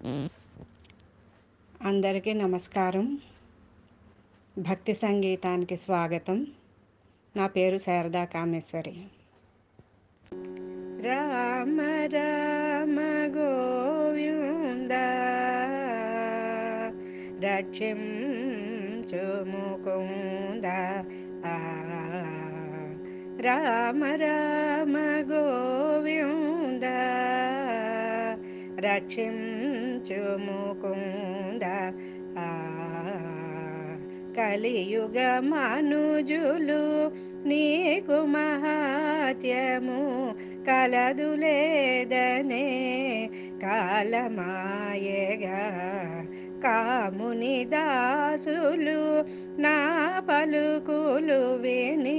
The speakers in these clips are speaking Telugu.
అందరికీ నమస్కారం భక్తి సంగీతానికి స్వాగతం నా పేరు శారదా కామేశ్వరి రామ రామ గోవింద రక్షించు ముకుంద ఆ. రామ రామ గోవింద రక్షించు ముకుంద ఆ. కలియుగ మనుజులు నీకు మహాత్యము కలదులేదనే కాలమాయగా కాముని దాసులు నా పలుకులు విని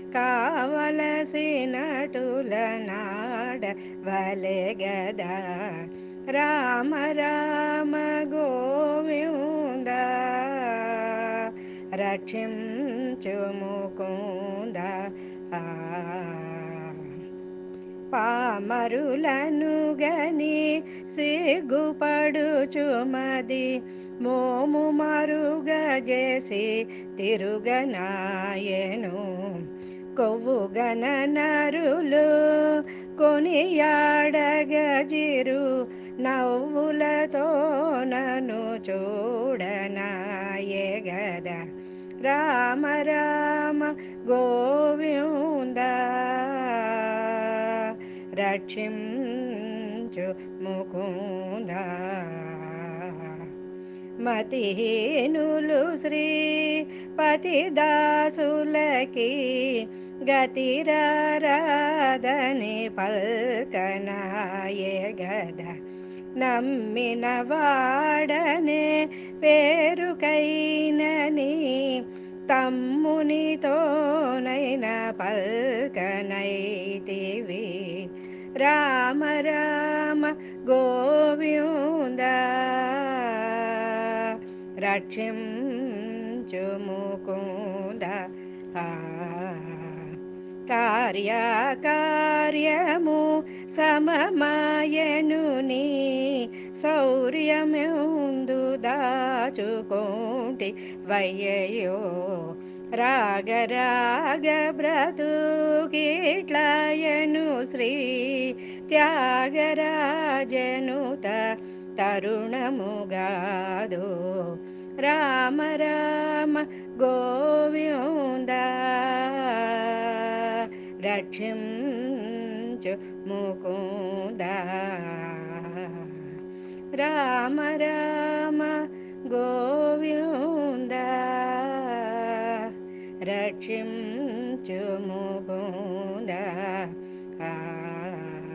కావలసినటుల నాడ వలెగదా రామ రామ గోవింద రక్షించు ముకుంద ఆ. పామరులను గని సిగ్గుపడుచుమది మోము మరుగజేసి తిరుగనాయను కొవ్వుగన నరులు కొనియాడగజిరు నవ్వులతో నన్ను చూడనాయగద రామ రామ గోవింద రక్షించు ముకుంద మతిహీనులు శ్రీ పతిదాసులకి గతిరారాధని పల్కనాయ గద నమ్మిన వాడనే పేరుకైనని తమ్మునితోనైన పల్కనైతివి రామ రామ గోవింద రక్షించు ముకుంద ఆ. కార్యకార్యము సమమాయను నీ శౌర్యముందు దాచుకోంటి వయ్యయో రాగరాగ బ్రతుకిట్లయను శ్రీ త్యాగరాజనుత తరుణముగాదు రామ రామ గోవింద రక్షించు ముకుంద రామ రామ గోవింద రక్షించు ముకుంద ఆ